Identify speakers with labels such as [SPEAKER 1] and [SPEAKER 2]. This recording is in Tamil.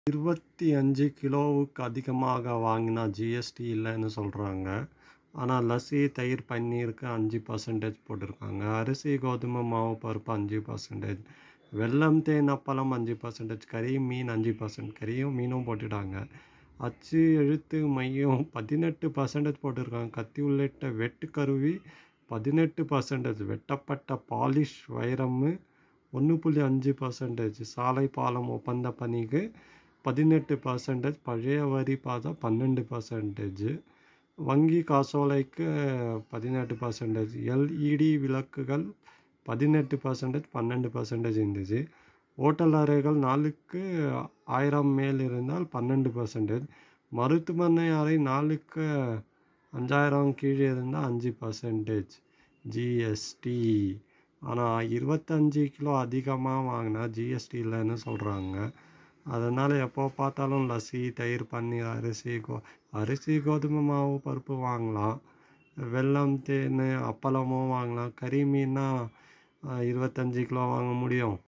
[SPEAKER 1] இருபத்தி அஞ்சு கிலோவுக்கு அதிகமாக வாங்கினா ஜிஎஸ்டி இல்லைன்னு சொல்கிறாங்க ஆனால் லஸ்ஸி தயிர் பன்னீருக்கு அஞ்சு பர்சன்டேஜ் போட்டிருக்காங்க அரிசி கோதுமை மாவு பருப்பு அஞ்சு பர்சன்டேஜ் வெல்லம் தேன் அப்பளம் அஞ்சு பர்சன்டேஜ் கறி மீன் அஞ்சு பர்சன்ட் கறியும் மீனும் போட்டுட்டாங்க அச்சு எழுத்து மையம் பதினெட்டு பர்சன்டேஜ் போட்டிருக்காங்க கத்தி உள்ளிட்ட வெட்டுக்கருவி பதினெட்டு பர்சன்டேஜ் வெட்டப்பட்ட பாலிஷ் வைரம்மு ஒன்று புள்ளி அஞ்சு பர்சன்டேஜ் சாலை பாலம் ஒப்பந்த பணிக்கு பதினெட்டு பர்சன்டேஜ் பழைய வரி பார்த்தா பன்னெண்டு பர்சன்டேஜ் வங்கி காசோலைக்கு பதினெட்டு பர்சன்டேஜ் எல்இடி விளக்குகள் பதினெட்டு பர்சன்டேஜ் பன்னெண்டு பர்சன்டேஜ் இருந்துச்சு ஓட்டல் அறைகள் நாளுக்கு ஆயிரம் மேல் இருந்தால் பன்னெண்டு பர்சன்டேஜ் மருத்துவமனை அறை நாளுக்கு அஞ்சாயிரம் கீழே இருந்தால் அஞ்சு பர்சன்டேஜ் ஜிஎஸ்டி ஆனால் இருபத்தஞ்சி கிலோ அதிகமாக வாங்கினா ஜிஎஸ்டி இல்லைன்னு சொல்கிறாங்க அதனால் எப்போ பார்த்தாலும் லஸ்ஸி தயிர் பன்னீர் அரிசி கோ அரிசி கோதுமை மாவு பருப்பு வாங்கலாம் வெல்லம் தேன் அப்பளமும் வாங்கலாம் கறி மீன்னா இருபத்தஞ்சி கிலோ வாங்க முடியும்